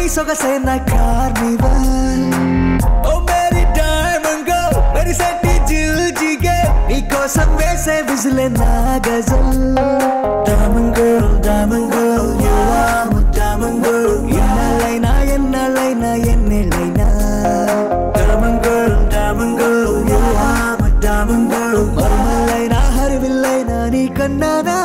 సొగసైన కార్నివల్ ఓ మేరీ డైమండ్ గర్ల్ మెరిసెట్టి జిల్ జిగే నీకోసం వేసే విజిలే నా గజల్ diamond girl diamond girl you are my diamond girl ఎన్నెళ్ళైనా ఎన్నెళ్ళైనా ఎన్నెళ్ళైనా diamond girl diamond girl you are my diamond girl మరుమల్లైనా హరివిల్లైనా నీ కన్నానా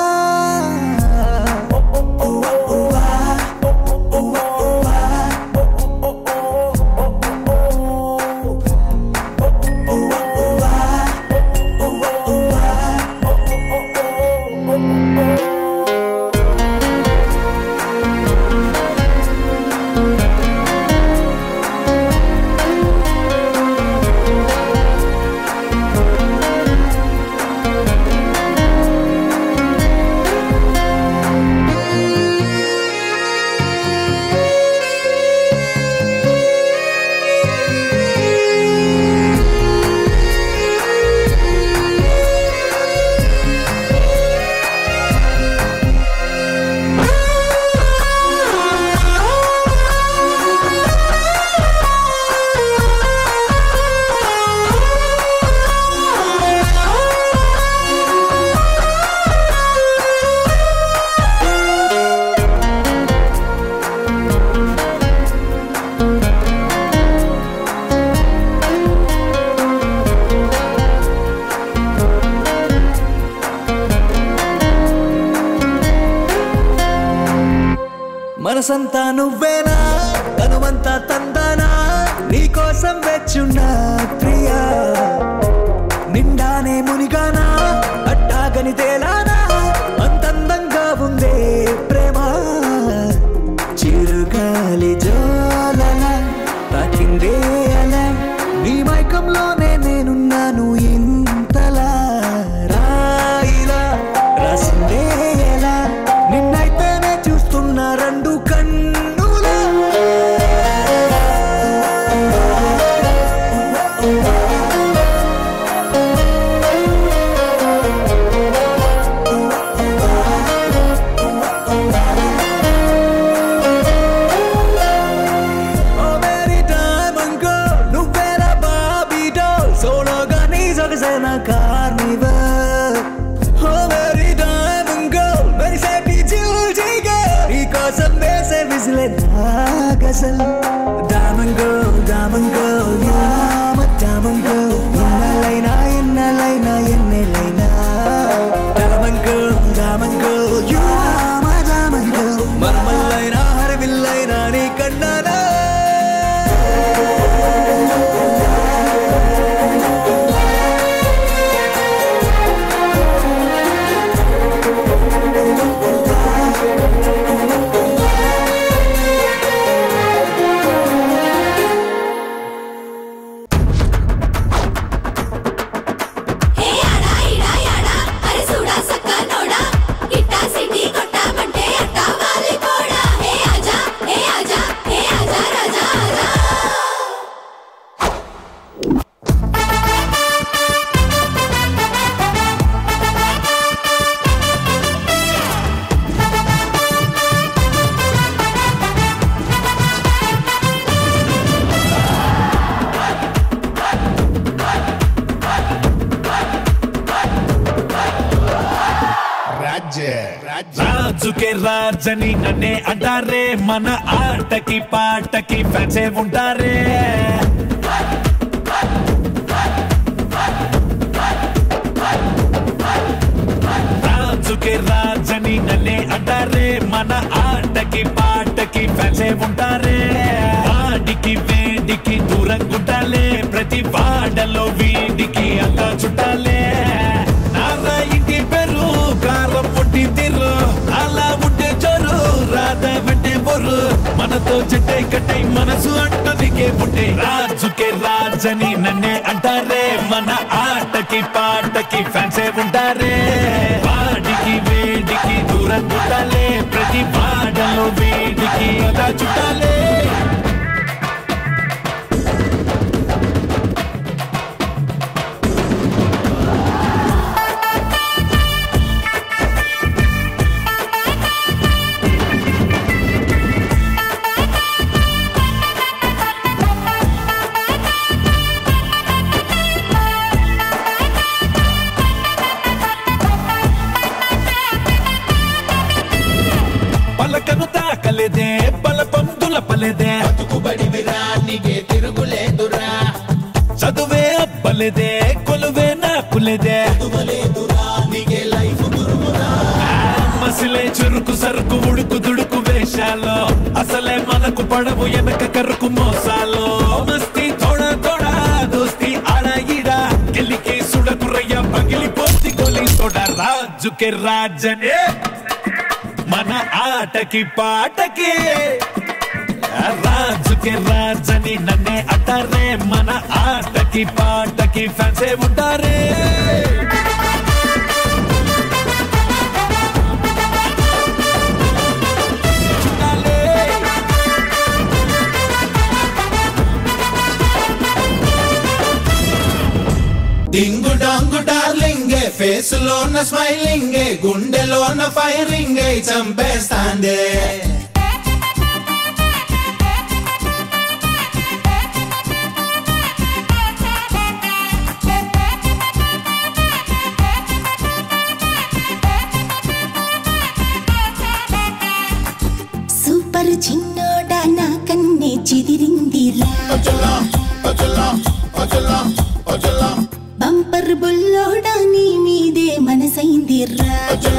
మనసంతా నువ్వేనా తనువంతా తందానా నీకోసం వెచ్చున్నా ప్రియా నిండానే మునిగానా అట్టాగని తేలానా అంతందంగా ఉందే ప్రేమ చిరుగాలి జోలల తాకిందే అలా నీ మైకంలోనే నేనున్నాను ఇంతలా రాయిలా రాసిందే ఎలా నిన్నైతేనే చూస్తున్నా రెండు కన్నులా ఓ మేరీ డైమండ్ గర్ల్ నువ్వేరా బాబీ డోల్ సోలోగా నీ సొగసైన కార్నివల్ ఓ మేరీ డైమండ్ గర్ల్ మెరిసేటి జిల్ జిగే నీకోసం వేసే విజిలే నా గజల్ diamond girl diamond girl you are my diamond girl ఎన్నెలైనా ఎన్నెలైనా ఎన్నెలైనా diamond girl diamond girl you are my diamond girl మర్మల్లైనా హరవిల్లైనా నీ కన్నానా హే ఆడా ఈడా యాడా అరే సూడా సక్కా నోడా గిట్టా సిటీ కొట్టామంటే అట్టా వాలిపోడా హే ఆజా హే ఆజా హే ఆజా రాజా ఆజా రాజుకే రాజని నన్నే అంటారే మన ఆటకి పాటకి ఫ్యాన్సే ఉంటారే రాజుకే రాజని నన్నే అంటారే మన ఆటకి పాటకి ఫ్యాన్సే ఉంటారే వాడికి వేడికి దూరంగుంటాలే ప్రతి వాడలో వీడికి అంతా చుట్టాలే నారా ఇంటి పేరు కారం పుట్టి తిరు అలా ఉంటే జోరు రాధ వెంటే బొర్రు మనతో చెట్టై కట్టై మనసు అంటదికే పుట్టే రాజుకే రాజని నన్నే అంటారే మన ఆటకి పాటకి ఫ్యాన్సే ఉంటారే వాడికి వేడికి దూరం చుట్టాలే ప్రతి వాడలో వేడికి అలా చుట్టాలే పలకను తాకలేదే బలపంతుల పలేదే బతుకుబడివిరా నీకే తిరుగులేదురా చదువే అప్పలేదే కొలువే నాకులేదే తువలేదురా నీకే లైఫ్ గురువురా మసిలే చురుకు సరుకు ఉడుకు దుడుకు వేషాలు అసలే మనకు పడవు వెనక కరుకు మోసాలు మస్తీ తోడా తోడా దోస్తి ఆడ ఈడ గెలికి సుడకురయ్య పగిలిపోతి గొలి తోడ రాజుకి రాజనే మన ఆటకి పాటకి రాజుకి రాజని నన్నే అంటారే మన ఆటకి పాటకి ఫ్యాన్సే ఉంటారే చుట్టాలే డింగు డాంగు డార్లింగే ఫేస్ లోన స్మైలింగే గుండెలోన ఫైరింగే చంపేస్తాందే సూపర్ చిన్నోడా నా కన్నే చెదిరిందిరా బంపర్ బుల్లోడా నీ మీదే మనసైందిరా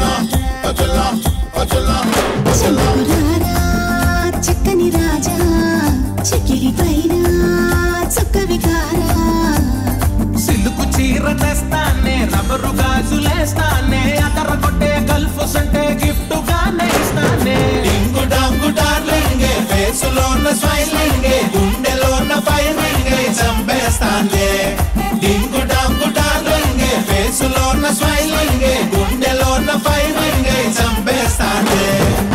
చంకురారా చక్కని రాజా చెక్కిలి పైన చుక్క వికారా సిల్లుకు చీర తెస్తానే రబ్బరు గాజులేస్తానే అదర కొట్టే గల్ఫ్ సంటే గిఫ్ట్ గానే ఇస్తానే డింగు డాంగు డార్లింగే ఫేస్ లోన స్మైలింగే గుండెలోన ఫైరింగే చంపేస్తానే డింగు డాంగు డార్లింగే ఫేస్ లోన స్మైలింగే గుండెలోన ఫైరింగే చంపేస్తానే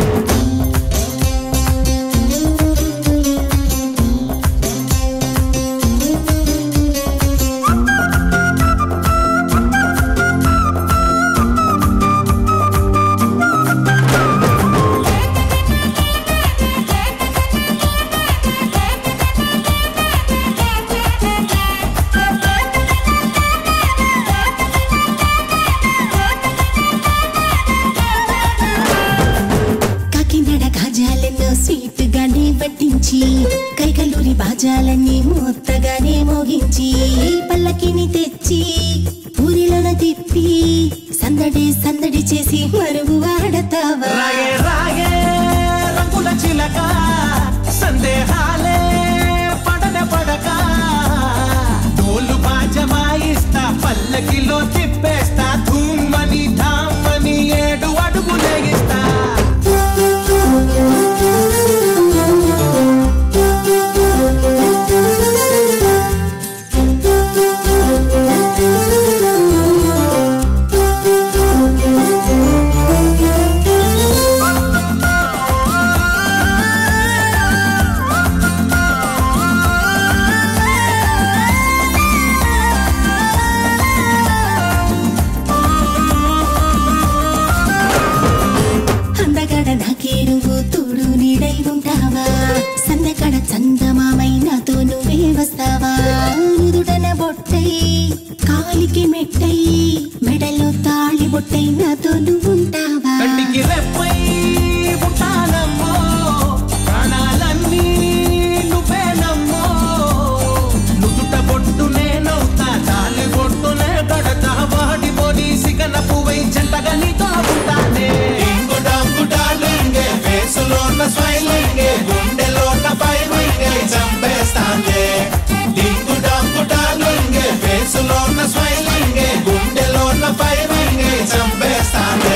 కాకినాడ కాజాలను స్వీట్ గానే వడ్డించి కైకలూరి బాజాలన్నీ మూత్తగానే మోగించి పల్లకిని తెచ్చి ఊరిలోన తిప్పి సందడి సందడి చేసి మరుగు ఆడతావా రాగే రాగే రంగుల చిలక సందేహాలే పడన పడక డోలు బాజమాయిస్తా పల్లకిలో తిప్పేస్తా ధూమ్మని ధామ్మని ఏడు అడుగులేగిస్తా అందగడ నాకే నువ్వు తోడు నీడై ఉంటావా సందకడ చందమామై నాతో నువ్వే వస్తావా నుదుటన బొట్టై కాలికి మెట్టై మెడలో తాళి బొట్టై నాతో నువ్వు ఉంటావా కంటికి రెప్పై ఉంటానమ్మో ప్రాణాలన్నీ నువ్వేనమ్మో నుదుట బొట్టు నేనవుతా తాలి బొట్టునే కడతా వాడి బోడి సిగన పువ్వై జంటగా నీతో ఉంటానే ఇంగు డాంగు డార్లింగే ఫేసులోన స్మైలింగే గుండెలోన ఫైరింగే చంపేస్తాంగే డింగు డాంగు డార్లింగే ఫేసులోన స్మైలింగే గుండెలోన ఫైరింగే చంపేస్తాంగే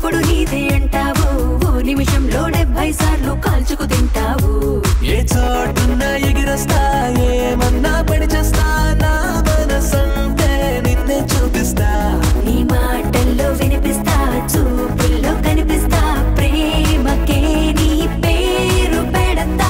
ఎప్పుడు నీదే అంటావు ఓ నిమిషంలో డెబ్బై సార్లు కాల్చుకు తింటావు ఏ చోటున్న ఎగిరొస్తా ఏమన్నా పడి చేస్తా నా మనసంటే నిన్నే చూపిస్తా నీ మాటల్లో వినిపిస్తా చూపుల్లో కనిపిస్తా ప్రేమకే నీ పేరు పెడతా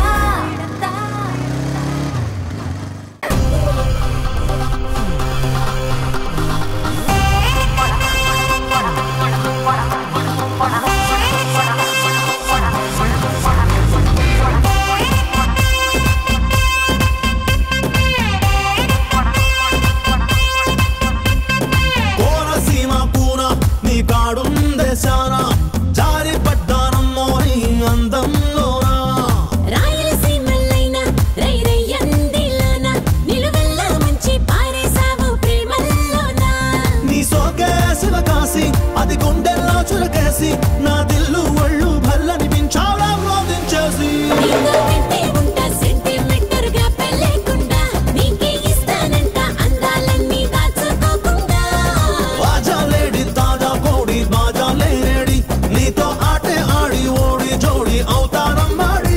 కోనసీమ కూన నీ కాడుందే శానా జారి పడ్డానమ్మో నీ అందంలోనా రాయలసీమల్లైనా రై రయ్యందిలోన నిలువెల్ల మంచి పారేసావు ప్రేమల్లోనా నీ సోకేసిన కాసి అది గుండెల్లో చురకేసి నా దిల్లు ఒళ్ళు భల్లనిపించావా రోధించేసి నీతో వెంటే ఉంటా సెంటిమీటర్గా పెళ్ళేకుండా నీకే ఇస్తానంట అందాలన్నీ దాచుకోకుండా బాజా లేడి తాజా కోడి బాజా లేడి నీతో ఆటే ఆడి ఓడి జోడి అవుతానమ్మాడి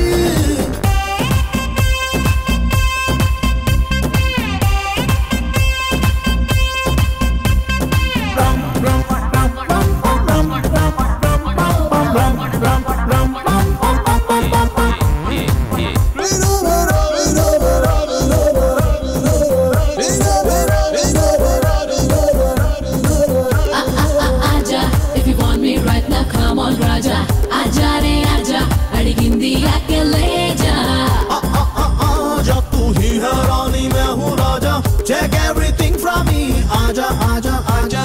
ఆజా if you want me right now come on రాజా ఆజా రే ఆజా అడిగింది అక్కలేజా आजा तू ही है रानी मैं हूँ राजा Take everything from me आजा आजा आजा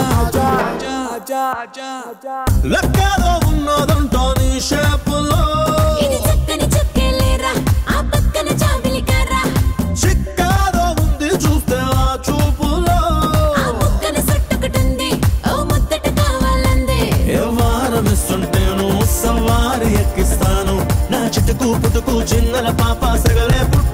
आजा లెక్కలో ఉన్నదంట నీ షేపులో ఇది చక్కని చుక్కెలేరా ఆ పక్కన చావిలికారా చిక్కాలో ఉంది చూస్తే ఆ చూపులో ఆ ముక్కన సొట్టొకటుంది ఓ ముద్దట కావాలందే వారమిస్తుంటేను సవారి ఎక్కిస్తాను నా చిటుకు పుట్టుకు చిన్నల పాప సగలే పుట్ట